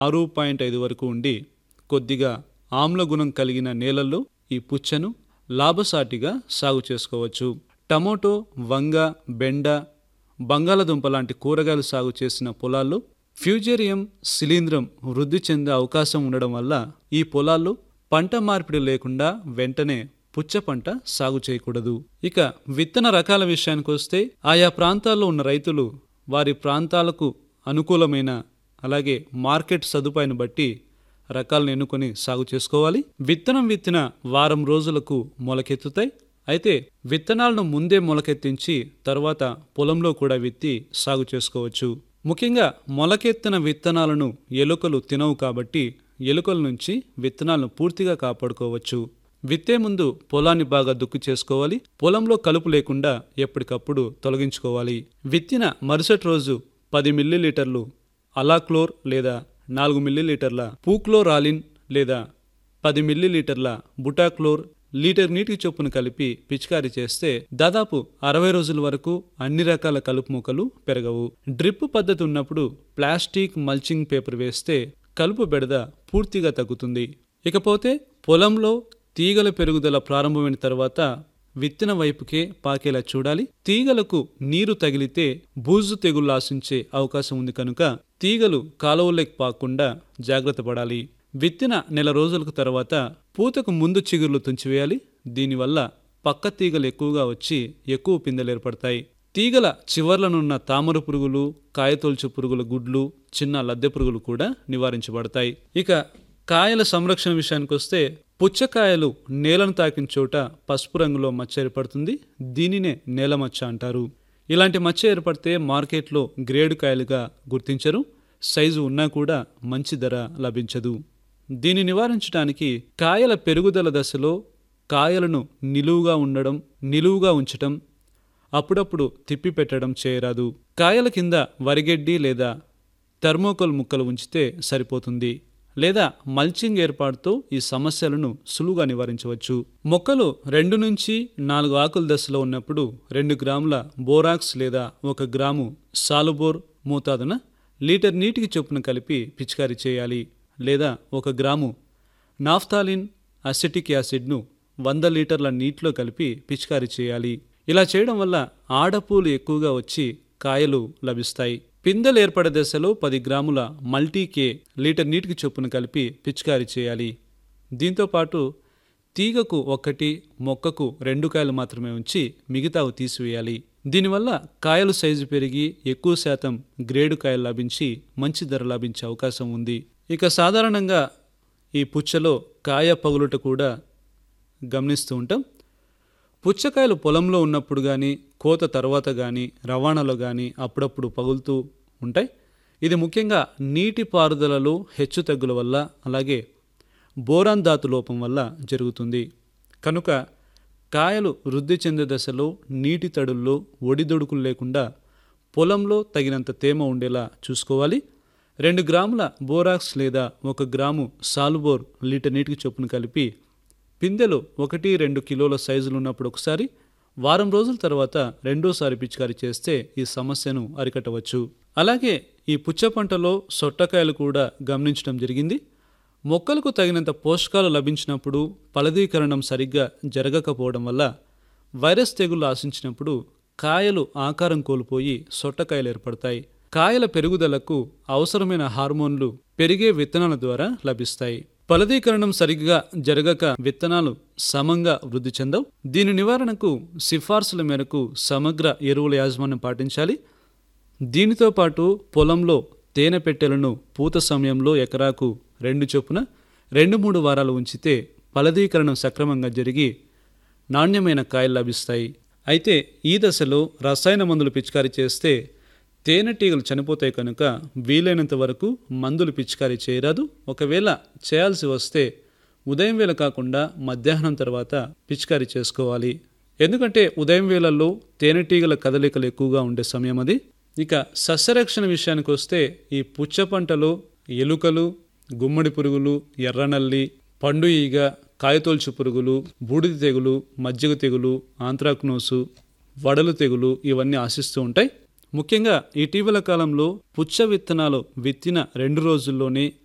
ఆరు పాయింట్ ఐదు వరకు ఉండి కొద్దిగా ఆమ్ల గుణం కలిగిన నేలల్లో ఈ పుచ్చను లాభసాటిగా సాగు చేసుకోవచ్చు టమోటో వంగ బెండ బంగాళదుంప లాంటి కూరగాయలు సాగు చేసిన పొలాల్లో ఫ్యూజేరియం శిలీంధ్రం వృద్ధి చెందే అవకాశం ఉండడం వల్ల ఈ పొలాల్లో పంట మార్పిడి లేకుండా వెంటనే పుచ్చ పంట సాగు చేయకూడదు ఇక విత్తన రకాల విషయానికి వస్తే ఆయా ప్రాంతాల్లో ఉన్న రైతులు వారి ప్రాంతాలకు అనుకూలమైన అలాగే మార్కెట్ సదుపాయాన్ని బట్టి రకాలను ఎన్నుకొని సాగు చేసుకోవాలి విత్తనం విత్తిన వారం రోజులకు మొలకెత్తుతాయి అయితే విత్తనాలను ముందే మొలకెత్తించి తర్వాత పొలంలో కూడా విత్తి సాగు చేసుకోవచ్చు ముఖ్యంగా మొలకెత్తిన విత్తనాలను ఎలుకలు తినవు కాబట్టి ఎలుకల నుంచి విత్తనాలను పూర్తిగా కాపాడుకోవచ్చు విత్తే ముందు పొలాన్ని బాగా దుక్కు చేసుకోవాలి పొలంలో కలుపు లేకుండా ఎప్పటికప్పుడు తొలగించుకోవాలి విత్తిన మరుసటి రోజు పది మిల్లీలీటర్లు అలాక్లోర్ లేదా నాలుగు మిల్లీలీటర్ల పూక్లోరాలిన్ లేదా పది మిల్లీలీటర్ల బుటాక్లోర్ లీటర్ నీటి చొప్పున కలిపి పిచికారీ చేస్తే దాదాపు అరవై రోజుల వరకు అన్ని రకాల కలుపు మొక్కలు పెరగవు డ్రిప్ పద్ధతి ఉన్నప్పుడు ప్లాస్టిక్ మల్చింగ్ పేపర్ వేస్తే కలుపు బెడద పూర్తిగా తగ్గుతుంది ఇకపోతే పొలంలో తీగల పెరుగుదల ప్రారంభమైన తర్వాత విత్తన వైపుకే పాకేలా చూడాలి తీగలకు నీరు తగిలితే బూజు తెగుళ్ళు ఆశించే అవకాశం ఉంది కనుక తీగలు కాలువలోకి పాకుండా జాగ్రత్త పడాలి విత్తిన నెల రోజులకు తర్వాత పూతకు ముందు చిగుర్లు తుంచివేయాలి దీనివల్ల పక్క తీగలు ఎక్కువగా వచ్చి ఎక్కువ పిందెలు ఏర్పడతాయి తీగల చివర్లనున్న తామర పురుగులు కాయతొలుచు పురుగుల గుడ్లు చిన్న లద్దె పురుగులు కూడా నివారించబడతాయి ఇక కాయల సంరక్షణ విషయానికి వస్తే పుచ్చకాయలు నేలను తాకిన చోట పసుపు రంగులో మచ్చ ఏర్పడుతుంది దీనినే నేల మచ్చ అంటారు ఇలాంటి మచ్చ ఏర్పడితే మార్కెట్లో గ్రేడ్ కాయలుగా గుర్తించరు సైజు ఉన్నా కూడా మంచి ధర లభించదు దీన్ని నివారించడానికి కాయల పెరుగుదల దశలో కాయలను నిలువుగా ఉండడం నిలువుగా ఉంచటం అప్పుడప్పుడు తిప్పి పెట్టడం చేయరాదు కాయల కింద వరిగడ్డి లేదా థర్మోకోల్ ముక్కలు ఉంచితే సరిపోతుంది లేదా మల్చింగ్ ఏర్పాటుతో ఈ సమస్యలను సులువుగా నివారించవచ్చు మొక్కలు రెండు నుంచి నాలుగు ఆకుల దశలో ఉన్నప్పుడు రెండు గ్రాముల బోరాక్స్ లేదా ఒక గ్రాము సాలుబోర్ మోతాదున లీటర్ నీటికి చొప్పున కలిపి పిచికారీ చేయాలి లేదా ఒక గ్రాము నాఫ్తాలిన్ అసిటిక్ యాసిడ్ను వంద లీటర్ల నీటిలో కలిపి పిచికారీ చేయాలి ఇలా చేయడం వల్ల ఆడపూలు ఎక్కువగా వచ్చి కాయలు లభిస్తాయి పిందెలు ఏర్పడే దశలో పది గ్రాముల మల్టీకే లీటర్ నీటికి చొప్పున కలిపి పిచికారీ చేయాలి దీంతోపాటు తీగకు ఒకటి మొక్కకు రెండు కాయలు మాత్రమే ఉంచి మిగతావి తీసివేయాలి దీనివల్ల కాయలు సైజు పెరిగి ఎక్కువ శాతం గ్రేడు కాయలు లభించి మంచి ధర లభించే అవకాశం ఉంది ఇక సాధారణంగా ఈ పుచ్చలో కాయ పగులుట కూడా గమనిస్తూ ఉంటాం పుచ్చకాయలు పొలంలో ఉన్నప్పుడు కానీ కోత తర్వాత కానీ రవాణాలో కానీ అప్పుడప్పుడు పగులుతూ ఉంటాయి ఇది ముఖ్యంగా నీటి పారుదలలో హెచ్చు తగ్గుల వల్ల అలాగే బోరాన్ ధాతు లోపం వల్ల జరుగుతుంది కనుక కాయలు వృద్ధి చెందే దశలో నీటి తడుల్లో ఒడిదొడుకులు లేకుండా పొలంలో తగినంత తేమ ఉండేలా చూసుకోవాలి రెండు గ్రాముల బోరాక్స్ లేదా ఒక గ్రాము సాలుబోర్ లీటర్ నీటికి చొప్పున కలిపి పిందెలు ఒకటి రెండు కిలోల సైజులు ఉన్నప్పుడు ఒకసారి వారం రోజుల తర్వాత రెండోసారి పిచికారీ చేస్తే ఈ సమస్యను అరికట్టవచ్చు అలాగే ఈ పుచ్చ పంటలో సొట్టకాయలు కూడా గమనించడం జరిగింది మొక్కలకు తగినంత పోషకాలు లభించినప్పుడు ఫలదీకరణం సరిగ్గా జరగకపోవడం వల్ల వైరస్ తెగులు ఆశించినప్పుడు కాయలు ఆకారం కోల్పోయి సొట్టకాయలు ఏర్పడతాయి కాయల పెరుగుదలకు అవసరమైన హార్మోన్లు పెరిగే విత్తనాల ద్వారా లభిస్తాయి ఫలదీకరణం సరిగ్గా జరగక విత్తనాలు సమంగా వృద్ధి చెందవు దీని నివారణకు సిఫార్సుల మేరకు సమగ్ర ఎరువుల యాజమాన్యం పాటించాలి దీనితో పాటు పొలంలో తేనె పెట్టెలను పూత సమయంలో ఎకరాకు రెండు చొప్పున రెండు మూడు వారాలు ఉంచితే ఫలదీకరణం సక్రమంగా జరిగి నాణ్యమైన కాయలు లభిస్తాయి అయితే ఈ దశలో రసాయన మందులు పిచికారీ చేస్తే తేనెటీగలు చనిపోతాయి కనుక వీలైనంత వరకు మందులు పిచికారీ చేయరాదు ఒకవేళ చేయాల్సి వస్తే ఉదయం వేళ కాకుండా మధ్యాహ్నం తర్వాత పిచికారీ చేసుకోవాలి ఎందుకంటే ఉదయం వేళల్లో తేనెటీగల కదలికలు ఎక్కువగా ఉండే సమయం అది ఇక సస్యరక్షణ విషయానికి వస్తే ఈ పుచ్చ పంటలో ఎలుకలు గుమ్మడి పురుగులు ఎర్రనల్లి పండు ఈగ కాయతోల్చు పురుగులు బూడిద తెగులు మజ్జిగ తెగులు ఆంత్రాక్నోసు వడలు తెగులు ఇవన్నీ ఆశిస్తూ ఉంటాయి ముఖ్యంగా ఇటీవల కాలంలో పుచ్చ విత్తనాలు విత్తిన రెండు రోజుల్లోనే